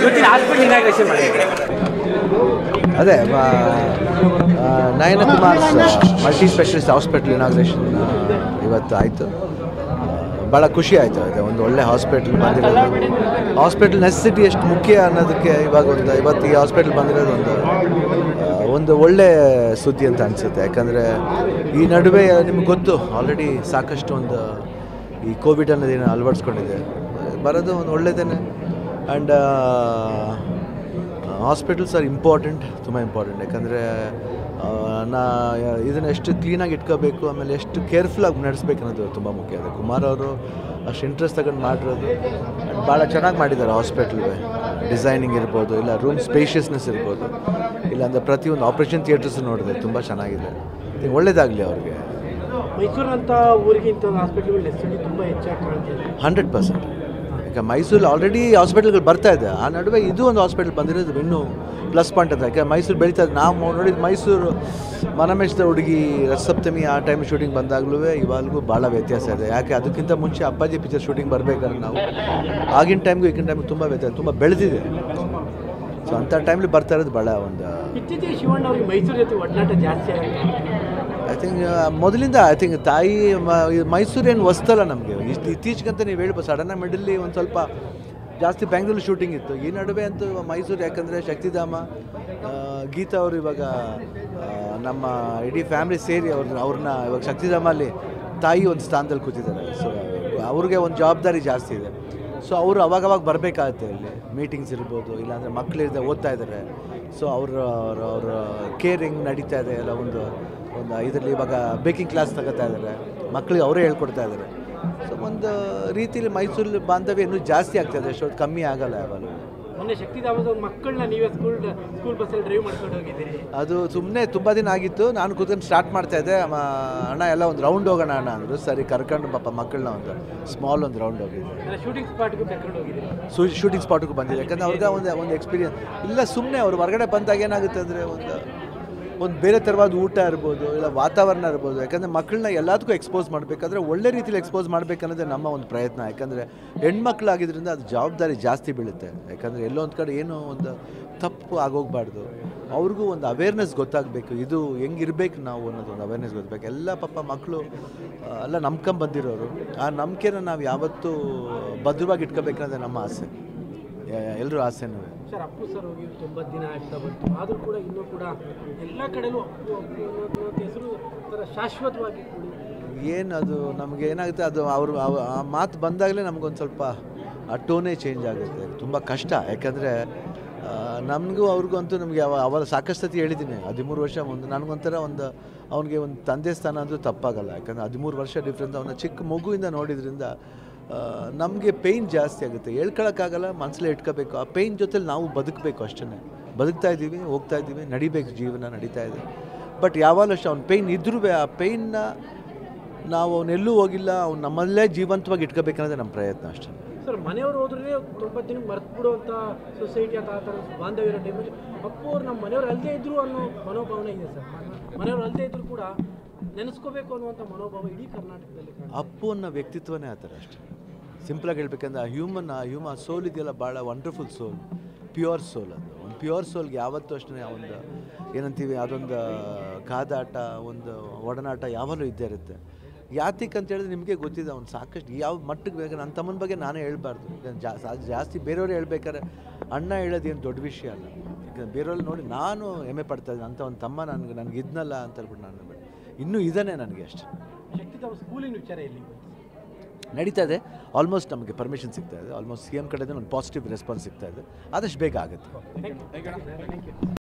ಇವತ್ತಿನ hospital inauguration ಮಾಡಿದ್ದಾರೆ ಅದೇ Nayana Kumar's multi specialist hospital inauguration ಇವತ್ತು ಆಯಿತು ಭಾಳ ಖುಷಿ ಆಯಿತು ಅದೇ ಒಂದು ಒಳ್ಳೆ ಹಾಸ್ಪಿಟ್ಲ್ ಬಂದಿರೋದು ಹಾಸ್ಪಿಟಲ್ ನೆಸೆಸಿಟಿ ಎಷ್ಟು ಮುಖ್ಯ ಅನ್ನೋದಕ್ಕೆ ಇವಾಗ ಒಂದು ಇವತ್ತು ಈ ಹಾಸ್ಪಿಟಲ್ ಬಂದಿರೋದು ಒಂದು ಆ, ಒಂದು ಒಳ್ಳೆ ಸುದ್ದಿ ಅಂತ ಅನಿಸುತ್ತೆ ಯಾಕಂದರೆ ಈ ನಡುವೆ ನಿಮ್ಗೆ ಗೊತ್ತು ಆಲ್ರೆಡಿ ಸಾಕಷ್ಟು ಒಂದು ಈ ಕೋವಿಡ್ ಅನ್ನೋದೇನು ಅಳವಡಿಸ್ಕೊಂಡಿದೆ ಬರೋದು ಒಂದು ಒಳ್ಳೆಯದೇನೆ ಆ್ಯಂಡ್ ಹಾಸ್ಪಿಟಲ್ಸ್ ಆರ್ ಇಂಪಾರ್ಟೆಂಟ್ ತುಂಬ ಇಂಪಾರ್ಟೆಂಟ್ ಯಾಕಂದರೆ ನಾ ಇದನ್ನು ಎಷ್ಟು ಕ್ಲೀನಾಗಿ ಇಟ್ಕೋಬೇಕು ಆಮೇಲೆ ಎಷ್ಟು ಕೇರ್ಫುಲ್ಲಾಗಿ ನಡೆಸ್ಬೇಕು ಅನ್ನೋದು ತುಂಬ ಮುಖ್ಯ ಇದೆ ಕುಮಾರ್ ಅವರು ಅಷ್ಟು ಇಂಟ್ರೆಸ್ಟ್ ತಗೊಂಡು ಮಾಡಿರೋದು ಆ್ಯಂಡ್ ಭಾಳ ಚೆನ್ನಾಗಿ ಮಾಡಿದ್ದಾರೆ ಹಾಸ್ಪಿಟ್ಲ್ಗೆ ಡಿಸೈನಿಂಗ್ ಇರ್ಬೋದು ಇಲ್ಲ ರೂಮ್ ಸ್ಪೇಷಿಯಸ್ನೆಸ್ ಇರ್ಬೋದು ಇಲ್ಲಾಂದರೆ ಪ್ರತಿಯೊಂದು ಆಪ್ರೇಷನ್ ಥಿಯೇಟರ್ಸ್ ನೋಡಿದೆ ತುಂಬ ಚೆನ್ನಾಗಿದೆ ಇದು ಒಳ್ಳೇದಾಗಲಿ ಅವ್ರಿಗೆ ಮೈಸೂರಿನಂಥ ಊರಿಗೆ ಇಂಥ ಹಾಸ್ಪಿಟಲ್ಗಳು ನೆಸೆಸಿಟಿ ತುಂಬ ಹೆಚ್ಚಾಗಿ ಕಾಣ್ತಿದೆ ಹಂಡ್ರೆಡ್ ಪರ್ಸೆಂಟ್ ಯಾಕೆ ಮೈಸೂರಲ್ಲಿ ಆಲ್ರೆಡಿ ಹಾಸ್ಪಿಟಲ್ಗಳು ಬರ್ತಾ ಇದೆ ಆ ನಡುವೆ ಇದು ಒಂದು ಹಾಸ್ಪಿಟಲ್ ಬಂದಿರೋದು ಇನ್ನೂ ಪ್ಲಸ್ ಪಾಯಿಂಟ್ ಅಂತ ಯಾಕೆ ಮೈಸೂರು ಬೆಳೀತಾ ಇದೆ ನಾವು ನೋಡಿದ ಮೈಸೂರು ಮನಮೆಚ್ಚಿದ ಹುಡುಗಿ ರಸಪ್ತಮಿ ಆ ಟೈಮ್ ಶೂಟಿಂಗ್ ಬಂದಾಗಲೂ ಇವಾಗಲೂ ಭಾಳ ವ್ಯತ್ಯಾಸ ಇದೆ ಯಾಕೆ ಅದಕ್ಕಿಂತ ಮುಂಚೆ ಅಪ್ಪಾಜಿ ಪಿಕ್ಚರ್ ಶೂಟಿಂಗ್ ಬರಬೇಕಾದ್ರೆ ನಾವು ಆಗಿನ ಟೈಮ್ಗೂ ಈಗಿನ ಟೈಮ್ಗೆ ತುಂಬ ವ್ಯತ್ಯಾಸ ತುಂಬ ಬೆಳೆದಿದೆ ಸೊ ಅಂಥ ಟೈಮ್ಲಿ ಬರ್ತಾ ಇರೋದು ಭಾಳ ಒಂದು ಇತ್ತೀಚೆಗೆ ಶಿವಣ್ಣ ಅವ್ರಿಗೆ ಮೈಸೂರು ಜೊತೆ ಒಡನಾಟ ಜಾಸ್ತಿ ಆಗುತ್ತೆ ಐ ಥಿಂಕ್ ಮೊದಲಿಂದ ಐ ಥಿಂಕ್ ತಾಯಿ ಮ- ಇದು ಮೈಸೂರು ಏನು ಹೊಸ್ತಲ್ಲ ನಮಗೆ ಇಷ್ಟು ಇತ್ತೀಚೆಗಂತ ನೀವು ಹೇಳ್ಬೋದು ಸಡನ್ನಾಗಿ ಮಿಡಲ್ಲಿ ಒಂದು ಸ್ವಲ್ಪ ಜಾಸ್ತಿ ಬ್ಯಾಂಗ್ಳೂರು ಶೂಟಿಂಗ್ ಇತ್ತು ಈ ನಡುವೆ ಅಂತೂ ಮೈಸೂರು ಯಾಕಂದರೆ ಶಕ್ತಿಧಾಮ ಆ, ಗೀತಾ ಅವರು ಇವಾಗ ಆ, ನಮ್ಮ ಇಡೀ ಫ್ಯಾಮಿಲಿ ಸೇರಿ ಅವ್ರನ್ನ ಅವ್ರನ್ನ ಇವಾಗ ಶಕ್ತಿಧಾಮಲ್ಲಿ ತಾಯಿ ಒಂದು ಸ್ಥಾನದಲ್ಲಿ ಕೂತಿದ್ದಾರೆ ಸೊ ಅವ್ರಿಗೆ ಒಂದು ಜವಾಬ್ದಾರಿ ಜಾಸ್ತಿ ಇದೆ ಸೊ ಅವರು ಅವಾಗವಾಗ ಬರಬೇಕಾಗುತ್ತೆ ಇಲ್ಲಿ ಮೀಟಿಂಗ್ಸ್ ಇರ್ಬೋದು ಇಲ್ಲಾಂದರೆ ಮಕ್ಕಳಿರ್ದೆ ಓದ್ತಾ ಇದ್ದಾರೆ ಸೊ ಅವ್ರ ಅವ್ರ ಅವ್ರ ಕೇರ್ ಹೆಂಗೆ ನಡೀತಾ ಇದೆ ಎಲ್ಲ ಒಂದು ಒಂದು ಇದರಲ್ಲಿ ಇವಾಗ ಬೇಕಿಂಗ್ ಕ್ಲಾಸ್ ತಗೋತಾ ಇದ್ದಾರೆ ಮಕ್ಕಳಿಗೆ ಅವರೇ ಹೇಳ್ಕೊಡ್ತಾ ಇದ್ದಾರೆ ಸೊ ಒಂದು ರೀತಿಯಲ್ಲಿ ಮೈಸೂರಲ್ಲಿ ಬಾಂಧವ್ಯ ಇನ್ನೂ ಜಾಸ್ತಿ ಆಗ್ತಾಯಿದೆ ಅಷ್ಟೊತ್ತು ಕಮ್ಮಿ ಆಗಲ್ಲ ಯಾವಾಗ ಮೊನ್ನೆ ಶಕ್ತಿಧಾಮದ ಒಂದು ಮಕ್ಕಳನ್ನ ನೀವೇ ಸ್ಕೂಲ್ ಸ್ಕೂಲ್ ಬಸ್ಸಲ್ಲಿ ಡ್ರೈವ್ ಮಾಡ್ಕೊಂಡು ಹೋಗಿದ್ದೀರಿ ಅದು ಸುಮ್ಮನೆ ತುಂಬ ದಿನ ಆಗಿತ್ತು ನಾನು ಕೂತ್ಕೊಂಡು ಸ್ಟಾರ್ಟ್ ಮಾಡ್ತಾ ಇದ್ದೆ ಅಮ್ಮ, ಅಣ್ಣ ಎಲ್ಲ ಒಂದು ರೌಂಡ್ ಹೋಗೋಣ ಅಣ್ಣ ಅಂದರು ಸರಿ ಕರ್ಕೊಂಡು ಪಾಪ ಮಕ್ಕಳನ್ನ ಒಂದು ಸ್ಮಾಲ್ ಒಂದು ರೌಂಡ್ ಹೋಗಿದ್ದೆ ಅಂದರೆ ಶೂಟಿಂಗ್ ಸ್ಪಾಟ್ಗೂ ಕರ್ಕೊಂಡು ಹೋಗಿದ್ದೀರಿ ಸೂ ಶೂಟಿಂಗ್ ಸ್ಪಾಟ್ಗೂ ಬಂದಿದೆ ಯಾಕಂದ್ರೆ ಅವ್ರಿಗೆ ಒಂದು ಒಂದು ಎಕ್ಸ್ಪೀರಿಯನ್ಸ್ ಇಲ್ಲ ಸುಮ್ಮನೆ ಅವ್ರು ಹೊರಗಡೆ ಬಂದಾಗ ಏನಾಗುತ್ತೆ ಅಂದರೆ ಒಂದು ಒಂದು ಬೇರೆ ಥರವಾದ ಊಟ ಇರ್ಬೋದು ಇಲ್ಲ ವಾತಾವರಣ ಇರ್ಬೋದು ಯಾಕಂದರೆ ಮಕ್ಕಳನ್ನ ಎಲ್ಲದಕ್ಕೂ ಎಕ್ಸ್ಪೋಸ್ ಮಾಡಬೇಕಾದ್ರೆ ಒಳ್ಳೆ ರೀತಿಲಿ ಎಕ್ಸ್ಪೋಸ್ ಮಾಡಬೇಕನ್ನೋದೇ ನಮ್ಮ ಒಂದು ಪ್ರಯತ್ನ ಯಾಕಂದರೆ ಹೆಣ್ಮಕ್ಳಾಗಿದ್ದರಿಂದ ಅದು ಜವಾಬ್ದಾರಿ ಜಾಸ್ತಿ ಬೀಳುತ್ತೆ ಯಾಕಂದರೆ ಎಲ್ಲೋ ಒಂದು ಕಡೆ ಏನೋ ಒಂದು ತಪ್ಪು ಆಗೋಗ್ಬಾರ್ದು ಅವ್ರಿಗೂ ಒಂದು ಅವೇರ್ನೆಸ್ ಗೊತ್ತಾಗಬೇಕು ಇದು ಹೆಂಗಿರ್ಬೇಕು ನಾವು ಅನ್ನೋದು ಒಂದು ಅವೇರ್ನೆಸ್ ಗೊತ್ತಾಗಬೇಕು ಎಲ್ಲ ಪಾಪ ಮಕ್ಕಳು ಎಲ್ಲ ನಂಬ್ಕೊಂಬಂದಿರೋರು ಆ ನಂಬಿಕೆನ ನಾವು ಯಾವತ್ತೂ ಭದ್ರವಾಗಿ ಇಟ್ಕೋಬೇಕನ್ನೋದೇ ನಮ್ಮ ಆಸೆ ಎಲ್ಲರೂ ಆಸೆನೂ ಸರ್ ಅಪ್ಪು ಸರ್ ಹೋಗಿ ತೊಂಬತ್ತು ದಿನ ಆಗ್ತಾ ಬಂತು ಆದರೂ ಕೂಡ ಇನ್ನೂ ಕೂಡ ಎಲ್ಲ ಕಡೆಲೂ ಅಪ್ಪು ಅಪ್ಪು ಅನ್ನೋದು ಹೆಸರು ಒಂಥರ ಶಾಶ್ವತವಾಗಿ ಕೂಡಿ ಏನು ಅದು ನಮಗೆ ಏನಾಗುತ್ತೆ ಅದು ಅವರು ಅವ- ಆ ಮಾತು ಬಂದಾಗಲೇ ನಮಗೊಂದು ಸ್ವಲ್ಪ ಆ ಟೋನೇ ಚೇಂಜ್ ಆಗುತ್ತೆ ತುಂಬ ಕಷ್ಟ ಯಾಕಂದರೆ ನಮಗೂ ಅವ್ರಿಗೂ ಅಂತೂ ನಮಗೆ ಅವ ಅವಾಗ ಸಾಕಷ್ಟು ಸತಿ ಹೇಳಿದ್ದೀನಿ ಹದಿಮೂರು ವರ್ಷ ಒಂದು ನನಗೊಂಥರ ಒಂದು ಅವನಿಗೆ ಒಂದು ತಂದೆ ಸ್ಥಾನ ಅಂದರೂ ತಪ್ಪಾಗಲ್ಲ ಯಾಕಂದರೆ ಹದಿಮೂರು ವರ್ಷ ಡಿಫ್ರೆನ್ಸ್ ಅವನ ಚಿಕ್ಕ ಮಗುವಿಂದ ನೋಡಿದ್ರಿಂದ ನಮಗೆ ಪೇಯ್ನ್ ಜಾಸ್ತಿ ಆಗುತ್ತೆ ಹೇಳ್ಕೊಳಕ್ಕಾಗಲ್ಲ ಮನಸ್ಸಲ್ಲೇ ಇಟ್ಕೋಬೇಕು ಆ ಪೇಯ್ನ್ ಜೊತೆಲಿ ನಾವು ಬದುಕಬೇಕು ಅಷ್ಟೇ ಬದುಕ್ತಾ ಇದ್ದೀವಿ ಹೋಗ್ತಾ ಇದ್ದೀವಿ ನಡಿಬೇಕು ಜೀವನ ನಡೀತಾ ಇದೆ ಬಟ್ ಯಾವಾಗಲೂ ಅಷ್ಟೇ ಅವ್ನ ಪೇಯ್ನ್ ಇದ್ರೂ ಆ ಪೇಯ್ನ ನಾವು ಅವನೆಲ್ಲೂ ಹೋಗಿಲ್ಲ ಅವ್ನು ನಮ್ಮಲ್ಲೇ ಜೀವಂತವಾಗಿ ಇಟ್ಕೋಬೇಕನ್ನೋದೇ ನಮ್ಮ ಪ್ರಯತ್ನ ಅಷ್ಟೇ ಸರ್ ಮನೆಯವರು ಹೋದ್ರೆ ತೊಂಬತ್ತು ದಿನ ಮರ್ತು ಬಿಡುವಂಥ ಸೊಸೈಟಿ ಅಥವಾ ಆ ಥರ ಬಾಂಧವ್ಯ ಇರೋ ಟೈಮಲ್ಲಿ ಅಪ್ಪು ಅವ್ರು ನಮ್ಮ ಮನೆಯವ್ರು ಅಲ್ಲದೆ ಇದ್ರು ಅನ್ನೋ ಮನೋಭಾವನೆ ಇದೆ ಸರ್ ಮನೆಯವ್ರು ಅಲ್ಲದೆ ಇದ್ರು ಕೂಡ ನೆನೆಸ್ಕೋಬೇಕು ಅನ್ನುವಂಥ ಮನೋಭಾವ ಇಡೀ ಕರ್ನಾಟಕದಲ್ಲಿ ಕಾಣುತ್ತೆ. ಅಪ್ಪು ಅನ್ನೋ ವ್ಯಕ್ತಿತ್ವನೇ ಆ ಥರ ಅಷ್ಟೇ ಸಿಂಪಲಾಗಿ ಹೇಳ್ಬೇಕಂದ್ರೆ ಆ ಹ್ಯೂಮನ್ ಆ ಹ್ಯೂಮನ್ ಸೋಲ್ ಇದೆಯಲ್ಲ ಭಾಳ ವಂಡರ್ಫುಲ್ ಸೋಲ್ ಪ್ಯೂರ್ ಸೋಲ್ ಅದು ಒಂದು ಪ್ಯೂರ್ ಸೋಲ್ಗೆ ಯಾವತ್ತೂ ಅಷ್ಟೇ ಒಂದು ಏನಂತೀವಿ ಅದೊಂದು ಕಾದಾಟ ಒಂದು ಒಡನಾಟ ಯಾವಾಗಲೂ ಇದ್ದೇ ಇರುತ್ತೆ ಯಾತಿಕ್ ಅಂತ ಹೇಳಿದ್ರೆ ನಿಮಗೆ ಗೊತ್ತಿದೆ ಅವ್ನು ಸಾಕಷ್ಟು ಯಾವ ಮಟ್ಟಿಗೆ ಬೇಕು ನನ್ನ ತಮ್ಮನ ಬಗ್ಗೆ ನಾನೇ ಹೇಳ್ಬಾರ್ದು ಈಗ ಜಾ- ಸಾ- ಜಾಸ್ತಿ ಬೇರೆಯವ್ರು ಹೇಳ್ಬೇಕಾದ್ರೆ ಅಣ್ಣ ಹೇಳೋದು ಏನು ದೊಡ್ಡ ವಿಷಯ ಅಲ್ಲ ಯಾಕಂದ್ರೆ ಬೇರೆಯವ್ರು ನೋಡಿ ನಾನು ಹೆಮ್ಮೆ ಪಡ್ತಾ ಇದ್ದೀನಿ ಅಂತ ಒಂದು ತಮ್ಮ ನನಗೆ ನನಗೆ ಇದ್ನಲ್ಲ ಅಂತ ಹೇಳ್ಬಿಟ್ಟು ನಾನು ಇನ್ನೂ ಇದ್ದಾನೆ ನನಗೆ ಅಷ್ಟೇ ಶಕ್ತಿಧಾಮ ಸ್ಕೂಲಿನ ವಿಚಾರ ಎಲ್ಲಿ ನಡೀತಾ ಇದೆ ಆಲ್ಮೋಸ್ಟ್ ನಮಗೆ ಪರ್ಮಿಷನ್ ಸಿಗ್ತಾ ಇದೆ ಆಲ್ಮೋಸ್ಟ್ ಸಿ ಎಮ್ ಕಡೆಯಿಂದ ಒಂದು ಪಾಸಿಟಿವ್ ರೆಸ್ಪಾನ್ಸ್ ಸಿಗ್ತಾ ಇದೆ ಆದಷ್ಟು ಬೇಗ ಆಗುತ್ತೆ ಥ್ಯಾಂಕ್ ಯು